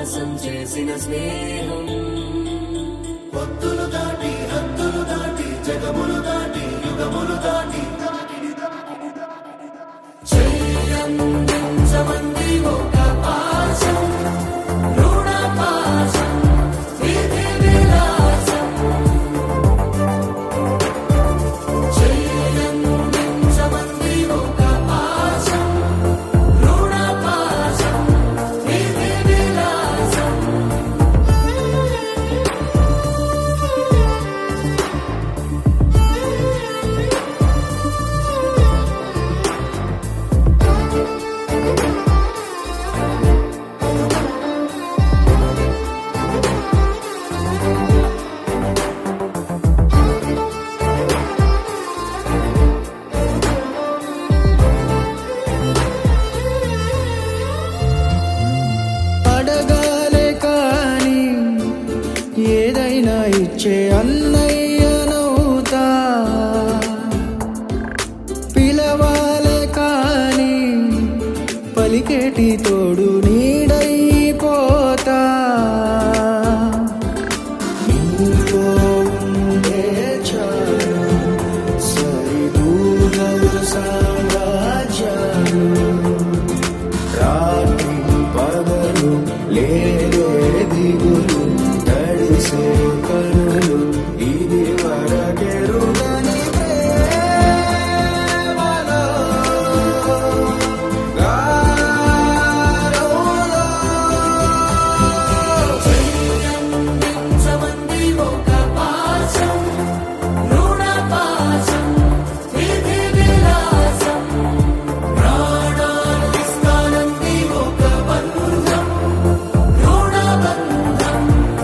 మోసం చేసిన స్నేహం పొత్తులు దాటి హద్దులు దాటి జగములు దాటి యుగములు దాటి చెయ్యందించమంది ఒక పాశం రుణ పాశం విధి విలాసం చెయ్యందించమంది ఒక పాశం రుణ పాశం విధి విలాసం అడగాలే కాని ఏదైనా ఇచ్చే అన్నయ్యనవుతా పిలవాలే కాని పలికేటి తోడు నీడైపోతా నీతో ఉండే చాలు సరిదూగవు సామ్రాజ్యాలు రాత్రి పగలు లేదే దిగులు తడిసే కనులు ఇది వరకెరుగని ప్రేమలో గారోలో చెయ్యందించమంది ఒక పాశం రుణ పాశం విధి విలాసం ప్రాణాలు ఇస్తానంది ఒక బంధం రుణ బంధం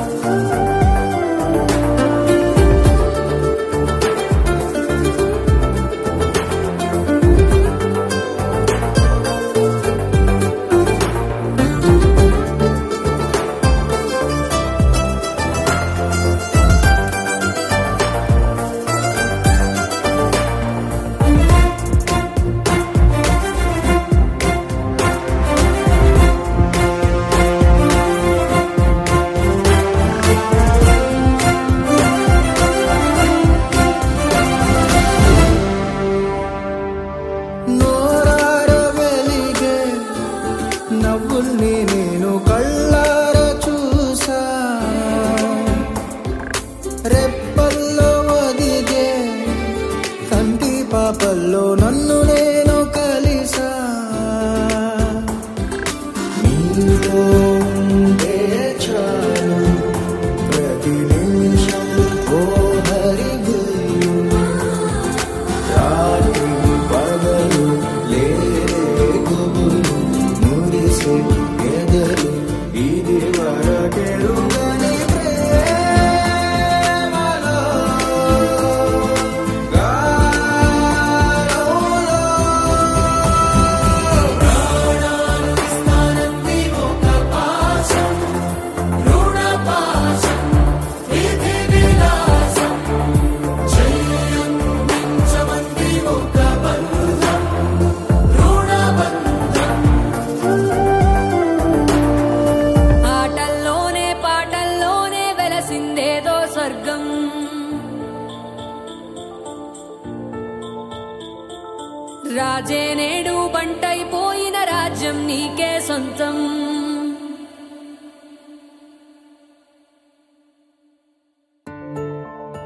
నోరార వెలిగే నవ్వుల్ని నేను కళ్ళార చూసా రెప్పల్లో ఒదిగే కంటి పాపల్లో నన్ను నేను కలిసా నీతో ఉంటే చాలు ప్రతి నిమిషం ఓ హరిగులు రాత్రి పగలు లేరే గుబులు మురిసే ఎదలు ఇది వరకెరుగని ప్రేమలో గారోలో ప్రాణాలు ఇస్తానంది ఒక పాశం రుణ పాశం విధి విలాసం చెయ్యందించమంది ఒక బంధం రుణ బంధం ఆటల్లోనే పాటల్లోనే వెలసిందేదో స్వర్గం రాజే నేడు బంటైపోయిన